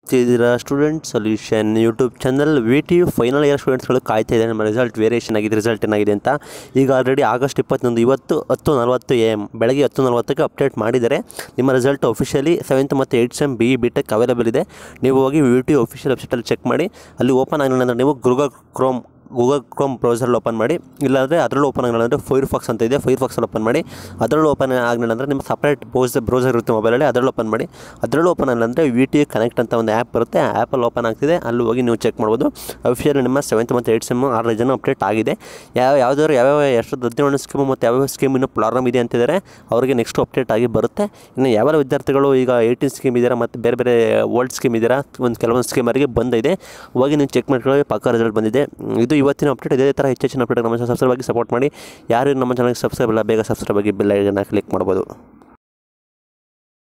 ನೋಡ್ತಿದ್ದೀರಾ student solution YouTube channel V T U final year ಸ್ಟೂಡೆಂಟ್ಸ್ಗಳು ಕಾಯ್ತಾ ಇದೆ ನಮ್ಮ ರಿಸಲ್ಟ್ ವೇರಿಯೇಷನ್ ಆಗಿದೆ ರಿಸಲ್ಟ್ ಏನಾಗಿದೆ ಅಂತ ಈಗ ಆಲ್ರೆಡಿ ಆಗಸ್ಟ್ ಇಪ್ಪತ್ತೊಂದು ಇವತ್ತು ಹತ್ತು ನಲ್ವತ್ತು ಎ ಎಮ್ ಬೆಳಗ್ಗೆ ಹತ್ತು ನಲ್ವತ್ತಕ್ಕೆ ಅಪ್ಡೇಟ್ ಮಾಡಿದ್ದಾರೆ ನಿಮ್ಮ ರಿಸಲ್ಟ್ ಒಫಿಷಿಯಲಿ ಸೆವೆಂತ್ ಮತ್ತು eight sem B B tech available ಇದೆ ನೀವು ಹೋಗಿ ವಿ ಟಿ ಅಫಿಷಿಯಲ್ ವೆಬ್ಸೈಟಲ್ಲಿ ಚೆಕ್ ಮಾಡಿ ಅಲ್ಲಿ ಓಪನ್ ಆಗಿಲ್ಲ ಅಂದರೆ ನೀವು ಗೂಗಲ್ ಕ್ರೋಮ್ ಗೂಗಲ್ ಕ್ರೋಮ್ ಬ್ರೌಸರಲ್ಲಿ ಓಪನ್ ಮಾಡಿ ಇಲ್ಲಾಂದರೆ ಅದರಲ್ಲೂ ಓಪನ್ ಆಗಿಲ್ಲ ಅಂದರೆ ಫೈರ್ ಫಾಕ್ಸ್ ಅಂತ ಇದೆ ಫೈರ್ ಫಾಕ್ಸಲ್ಲಿ ಓಪನ್ ಮಾಡಿ ಅದರಲ್ಲೂ ಓಪನ್ ಆಗಲಿಲ್ಲ ಅಂದರೆ ನಿಮ್ಮ ಸಪ್ರೇಟ್ ಬ್ರೌಸ್ ಬ್ರೌಸರ್ ಇರುತ್ತೆ ಮೊಬೈಲಲ್ಲಿ ಅದರಲ್ಲೂ ಓಪನ್ ಮಾಡಿ ಅದರಲ್ಲೂ ಓಪನ್ ಆಗಿಲ್ಲ ಅಂದರೆ ವಿ ಟಿ ಕನೆಕ್ಟ್ ಅಂತ ಒಂದು ಆ್ಯಪ್ ಬರುತ್ತೆ ಆ ಆ್ಯಪಲ್ಲಿ ಓಪನ್ ಆಗ್ತಿದೆ ಅಲ್ಲಿ ಹೋಗಿ ನೀವು ಚೆಕ್ ಮಾಡ್ಬೋದು ಅಫಿಷಿಯಲ್ ನಿಮ್ಮ ಸೆವೆಂತ್ ಮತ್ತು ಏಯ್ಟ್ ಸೆಮ್ ಆರು ಜನ ಅಪ್ಡೇಟ್ ಆಗಿದೆ ಯಾವ ಯಾವುದಾದ್ರು ಯಾವ್ಯಾವ ಎಷ್ಟು ಹದಿನೇಳು ಸ್ಕೀಮು ಮತ್ತು ಯಾವ್ಯಾವ ಸ್ಕೀಮ್ ಇನ್ನೂ ಪ್ರಾರಂಭ ಇದೆ ಅಂತಿದ್ದಾರೆ ಅವರಿಗೆ ನೆಕ್ಸ್ಟ್ ಅಪ್ಡೇಟ್ ಆಗಿ ಬರುತ್ತೆ ಇನ್ನು ಯಾವೆಲ್ಲ ವಿದ್ಯಾರ್ಥಿಗಳು ಈಗ ಏಯ್ಟೀನ್ ಸ್ಕೀಮ್ ಇದ್ದೀರಾ ಮತ್ತು ಬೇರೆ ಬೇರೆ ಓಲ್ಡ್ ಸ್ಕೀಮ್ ಇದ್ದೀರಾ ಒಂದು ಕೆಲವೊಂದು ಸ್ಕೀಮ್ ಅವರಿಗೆ ಬಂದಿದೆ ಹೋಗಿ ನೀವು ಚೆಕ್ ಮಾಡ್ಕೊಳ್ಳಿ ಪಕ್ಕ ರಿಸಲ್ಟ್ ಬಂದಿದೆ ಇದು ಇವತ್ತಿನ ಅಪ್ಡೇಟ್ ಇದೇ ಥರ ಹೆಚ್ಚು ಹೆಚ್ಚಿನ ಅಪ್ಡೇಟ್ ನಮ್ಮ ಸಬ್ಸ್ಕ್ರೈಬ್ ಆಗಿ ಸಪೋರ್ಟ್ ಮಾಡಿ ಯಾರು ನಮ್ಮ ಚಾನಲ್ಗೆ ಸಬ್ಸ್ಕ್ರೈಬ್ ಇಲ್ಲ ಬೇಗ ಸಬ್ಸ್ಕ್ರೈಬ್ ಆಗಿ ಬೆಲ್ ಐಕನ್ನ ಕ್ಲಿಕ್ ಮಾಡ್ಬೋದು